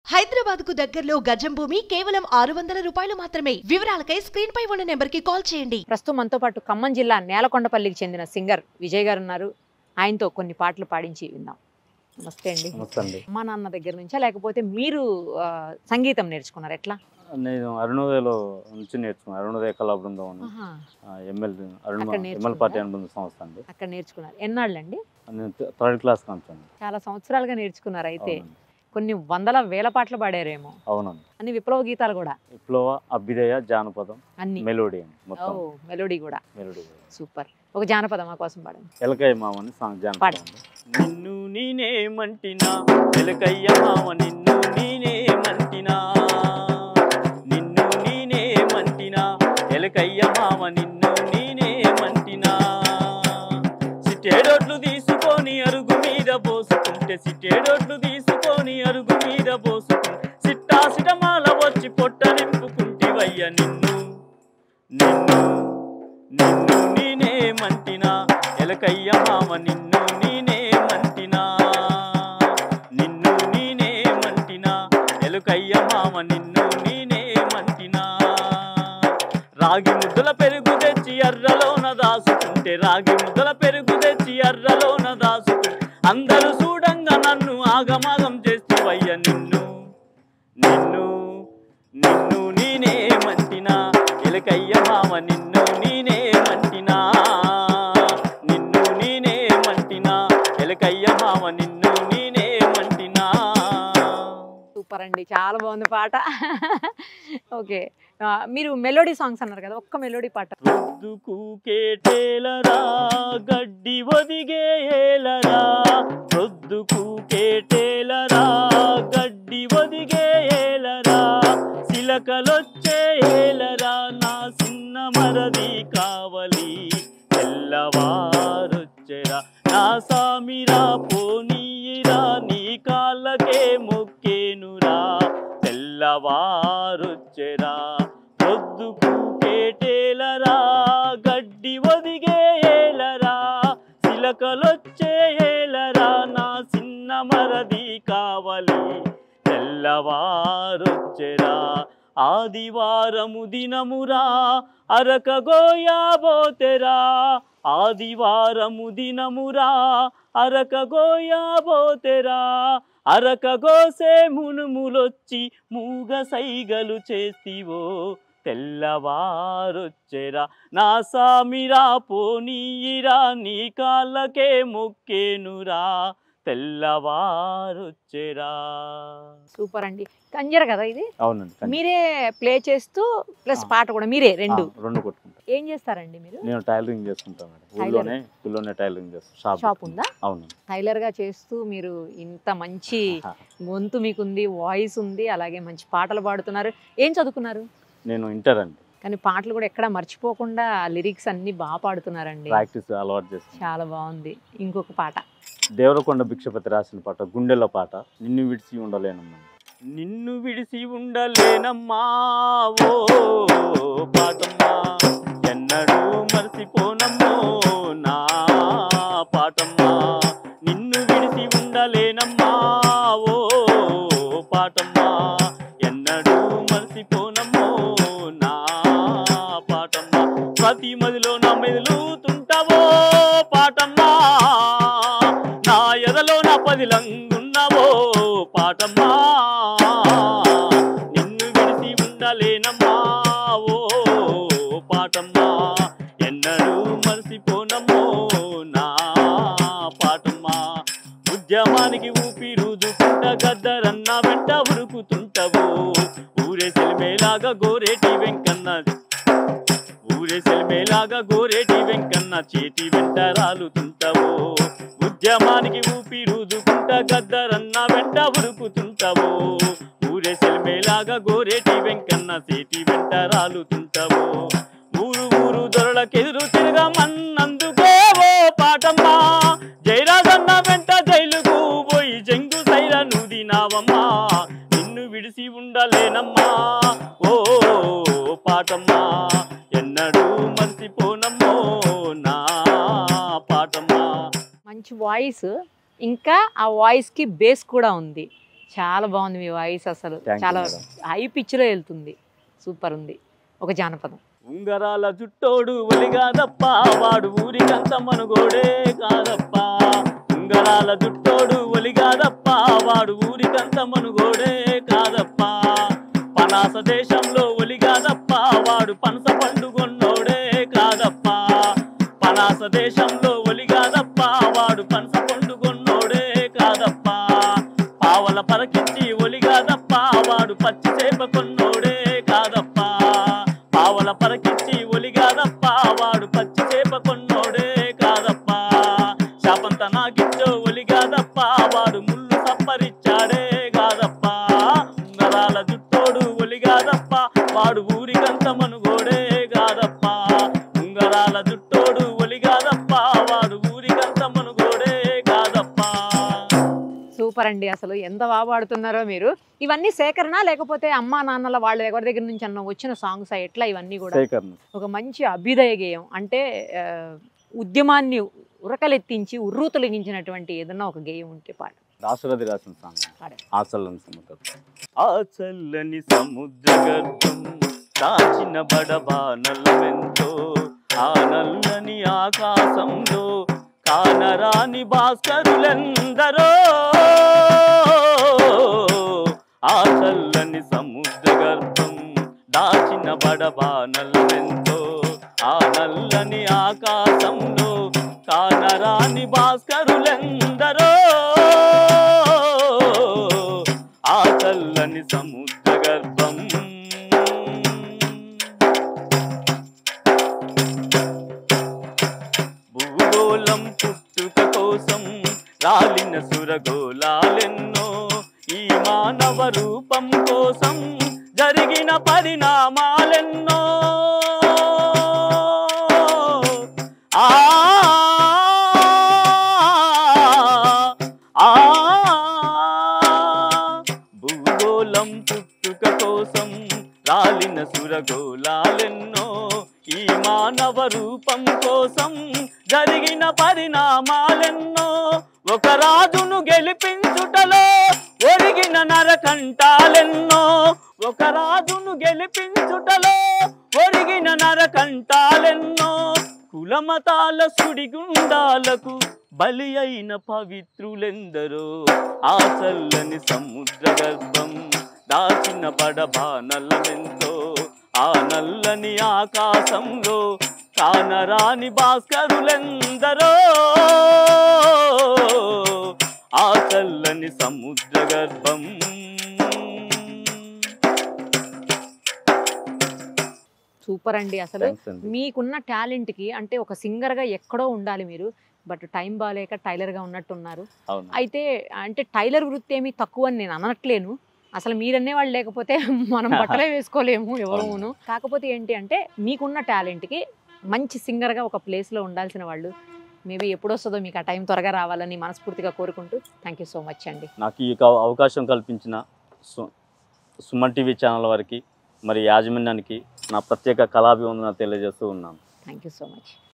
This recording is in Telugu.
హైదరాబాద్ కు దగ్గరలో గజం భూమి కేవలం ఆరు వందల రూపాయలు మాత్రమే వివరాలకై స్క్రీన్ పై ఉన్న నెంబర్ కి కాల్ చేయండి ప్రస్తుతం మనతో పాటు ఖమ్మం జిల్లా నేలకొండపల్లికి చెందిన సింగర్ విజయ్ గారు ఉన్నారు ఆయనతో కొన్ని పాటలు పాడించి విందాం నమస్తే అండి నమస్తే అండి అమ్మా నాన్న దగ్గర నుంచా లేకపోతే మీరు ఆ, సంగీతం నేర్చుకున్నారు ఎట్లా నేను అరుణోదయలో నుంచి నేర్చుకున్నాను అరుణోదయ కళా బృందం అని ఆహా, ఎంఎల్ అరుణ అక్కడ ఎంఎల్ పార్టీ నేర్చుకున్నారా? అనుబంధ సంస్థ అండి అక్కడ నేర్చుకున్నారు ఎన్నాళ్ళండి నేను థ- థర్డ్ క్లాస్ కాంచండి చాలా సంవత్సరాలుగా నేర్చుకున్నారు అయితే అవునండి కొన్ని వందల వేల పాటలు పాడారేమో అవునండి అన్ని విప్లవ గీతాలు కూడా విప్లవ అభ్యుదయ జానపదం అన్ని మెలోడీ అండి ఓ మొత్తం మెలోడీ కూడా మెలోడీ సూపర్ ఒక జానపదం మా కోసం పాడండి ఎలకయ్య మామని సాంగ్ జానపదం అండి నిన్ను నేనే మంటినా ఎలకయ్య మామ నిన్ను నేనే మంటినా నిన్ను నేనే మంటినా ఎలకయ్య మామ నిన్ను నేనే మంటినా సిట్టేడోట్లు తీసుకొని అరుగు మీద పోసుకుంటే సిట్టేడోట్లు తీసుకొని అరుగు మీద పోసుకుంటే సిట్టా సిటమాల వచ్చి పొట్ట నింపుకుంటివయ్య నిన్ను నిన్ను నిన్ను నేనే మంటినా ఎలకయ్య మామ నిన్ను నేనే మంటినా నిన్ను నేనే మంటినా ఎలుకయ్య మామ నిన్ను నేనే మంటినా రాగి ముద్దల పెరుగు తెచ్చి ఎర్రలోన దాసుకుంటే రాగి ముద్దల పెరుగు తెచ్చి ఎర్రలోన దాసుకుంటే అందరూ చూడంగా నన్ను ఆగమాగం చేస్తేవయ్య నిన్ను నిన్ను నిన్ను నేనే మంటినా ఎలకయ్య మామ నిన్ను నేనే మంటినా నిన్ను నేనే మంటినా ఎలకయ్య మామ నిన్ను నేనే మంటినా సూపర్ అండి చాలా బాగుంది పాట ఓకే ఆ, మీరు మెలోడీ సాంగ్స్ అన్నారు కదా ఒక్క మెలోడీ పాట రొద్దుకు కేటేలరా గడ్డి ఒదిగే ఏలరా రొద్దుకు కేటేలరా గడ్డి ఒదిగే ఏలరా సిలకలొచ్చే ఏలరా నా చిన్న మరది కావలి తెల్లవారొచ్చెరా నా సామిరా పోనీరా నీ కాళ్ళకే మొక్కేనురా తెల్లవారొచ్చెరా రొద్దుకు కేటేలరా గడ్డి ఒదిగే ఏలరా సిలకలొచ్చే ఏలరా నా చిన్న మరది కావలి తెల్లవారొచ్చెరా ఆదివారము దినమురా అరక గోయాబోతెరా ఆదివారము దినమురా అరక గోయాబోతెరా అరక గోసే మునుములొచ్చి మూగ సైగలు చేస్తివో తెల్లవారొచ్చెరా నా సామిరా పోనీయిరా నీ కాళ్ళకే మొక్కేనురా తెల్లవారొచ్చెరా సూపర్ అండి కంజర కదా ఇది అవునండి మీరే ప్లే చేస్తూ ప్లస్ పాట కూడా మీరే రెండు రెండు కొట్టుకుంటా ఏం చేస్తారండి మీరు నేను టైలరింగ్ చేసుకుంటాను మేడం ఊళ్ళోనే ఊళ్ళోనే టైలరింగ్ చేస్తాను షాప్ షాప్ ఉందా అవును టైలర్ గా చేస్తూ మీరు ఇంత మంచి గొంతు మీకుంది వాయిస్ ఉంది అలాగే మంచి పాటలు పాడుతున్నారు ఏం చదువుకున్నారు నేను ఇంటర్ అండి కానీ పాటలు కూడా ఎక్కడ మర్చిపోకుండా లిరిక్స్ అన్ని బాగా పాడుతున్నారండి ప్రాక్టీస్ అలవాటు చేస్తాను చాలా బాగుంది ఇంకొక పాట దేవరకొండ భిక్షపతి రాసిన పాట గుండెల పాట నిన్ను విడిచి ఉండలేనమ్మా నిన్ను విడిసి ఉండలేనమ్మా ఓ పాటమ్మా ఎన్నడూ మర్చిపోనమ్మో నా పాటమ్మా నిన్ను విడిసి ఉండలేనమ్మా ఓ పాటమ్మా ఎన్నడూ మర్చిపోనమ్మో నా పాటమ్మా ప్రతి మదిలో నా మెదులుతుంటావో పాటమ్మా నా ఎదలో నా పదిలంగున్నావో పాటమ్మా నిన్ను విడిసి ఉండలేనమ్మా ఓ పాటమ్మా ఎన్నడూ మర్చిపోనమ్మో నా పాటమ్మా ఉద్యమానికి ఊపిరుదుకుంట గద్దరన్న వెంట ఉరుకుతుంటవు ఊరే సెలిమేలాగా గోరేటి వెంకన్న ఊరే సెలిమేలాగా గోరేటి వెంకన్న చేతి వెంట రాలుతుంటావు ఉద్యమానికి ఊపిరుదుకుంట గద్దరన్న వెంట ఉరుకుతుంటావు ఊరే సెలిమేలాగా గోరేటి వెంకన్న చేతి వెంట రాలుతుంటావు ఊరు ఊరు దొరలకెదురు తిరగమన్నందుకో ఓ పాటమ్మా జయరాజన్న వెంట జైలుకు పోయి జంగు సైర నుదినావమ్మా నిన్ను విడిసి ఉండలేనమ్మా ఓ పాటమ్మా ఎన్నడూ మర్చిపోనమ్మో నా పాటమ్మా మంచి వాయిస్ ఇంకా ఆ వాయిస్కి బేస్ కూడా ఉంది చాలా బాగుంది మీ వాయిస్ అసలు Thank you, చాలా madam. హై పిచ్లో వెళ్తుంది సూపర్ ఉంది ఒక జానపదం ఉంగరాల జుట్టోడు ఒలిగాదప్ప వాడు ఊరికంత మనుగోడే కాదప్ప ఉంగరాల జుట్టోడు ఒలిగాదప్ప వాడు ఊరికంత మనుగోడే కాదప్ప పనాస దేశంలో ఒలిగాదప్ప వాడు పనస పండుగొన్నోడే కాదప్ప పనాస దేశంలో ఒలిగాదప్ప వాడు పనస పండుగొన్నోడే కాదప్ప పావల పరకించి ఒలిగాదప్ప వాడు పచ్చి చేప కొన్నోడే కాదప్ప పావల పరకించి ఒలిగాదప్ప వాడు పచ్చి చేప కొన్నోడే కాదప్ప శాపంత నాకిచ్చో ఒలిగాదప్ప వాడు ముళ్ళు సప్పరిచ్చాడే కాదప్ప ఉంగరాల జుట్టోడు ఒలిగాదప్ప వాడు ఊరికంత మనుగోడే కాదప్ప ఉంగరాల జుట్టోడు ఒలిగాదప్ప వాడు ఊరికంత మనుగోడే కాదప్ప సూపర్ అండి అసలు ఎంత బాగా పాడుతున్నారో మీరు ఇవన్నీ సేకరణ లేకపోతే అమ్మా నాన్నల వాళ్ళ ఎవరి దగ్గర నుంచి అన్న వచ్చిన సాంగ్స్ ఎట్లా ఇవన్నీ కూడా సేకరణ ఒక మంచి అభ్యుదయ గేయం అంటే ఆ, ఉద్యమాన్ని ఉరకలెత్తించి ఉర్రూతొలగించినటువంటి ఏదన్నా ఒక గేయం ఉంటే పాట రాసుగది రాసిన సాంగ్ పాడండి. ఆ చల్లని సముద్రం ఆ చల్లని సముద్ర గర్భం దాచిన బడబానలమెంతో ఆ నల్లని ఆకాశంలో కానరాని భాస్కరులెందరో ఆ చల్లని సముద్ర గర్భం దాచిన బడబానలమెంతో ఆ నల్లని ఆకాశంలో కానరాని భాస్కరులెందరో ఆ చల్లని సముద్ర గర్భం భూగోళం పుట్టుక కోసం రాలిన సురగోళాలెన్నో ఈ మానవ రూపం కోసం జరిగిన పరిణామాలెన్నో ఆ ఆ భూగోళం పుట్టుక కోసం రాలిన సురగోళాలెన్నో ఈ మానవ రూపం కోసం జరిగిన పరిణామాలెన్నో ఒక రాజును గెలిపించుటలో ఒరిగిన నరకంటాలెన్నో ఒక రాజును గెలిపించుటలో ఒరిగిన నరకంటాలెన్నో కులమతాల సుడిగుండాలకు బలి అయిన పవిత్రులెందరో ఆ చల్లని సముద్ర గర్భం దాచిన పడబానలమెంతో ఆ నల్లని ఆకాశంలో కానరాని భాస్కరులెందరో ఆ చల్లని సముద్ర గర్భం సూపర్ అండి అసలు Thanks అండి. మీకున్న టాలెంట్కి అంటే ఒక సింగర్గా ఎక్కడో ఉండాలి మీరు బట్ టైం బాగాలేక టైలర్గా ఉన్నట్టున్నారు అవును అయితే అంటే టైలర్ వృత్తి ఏమీ తక్కువ అని నేను అనట్లేను అసలు మీరనే వాళ్ళు లేకపోతే మనం బట్టలే వేసుకోలేము ఎవరును కాకపోతే ఏంటి అంటే మీకున్న టాలెంట్కి మంచి సింగర్గా ఒక ప్లేస్లో ఉండాల్సిన వాళ్ళు మేబీ ఎప్పుడు వస్తుందో మీకు ఆ టైం త్వరగా రావాలని మనస్ఫూర్తిగా కోరుకుంటూ థ్యాంక్ యూ సో మచ్ అండి నాకు ఈ అవ- అవకాశం కల్పించిన సు సుమన్ టీవీ ఛానల్ వారికి మరి యాజమాన్యానికి నా ప్రత్యేక కళాభివందన తెలియజేస్తూ ఉన్నాను థ్యాంక్ యూ సో మచ్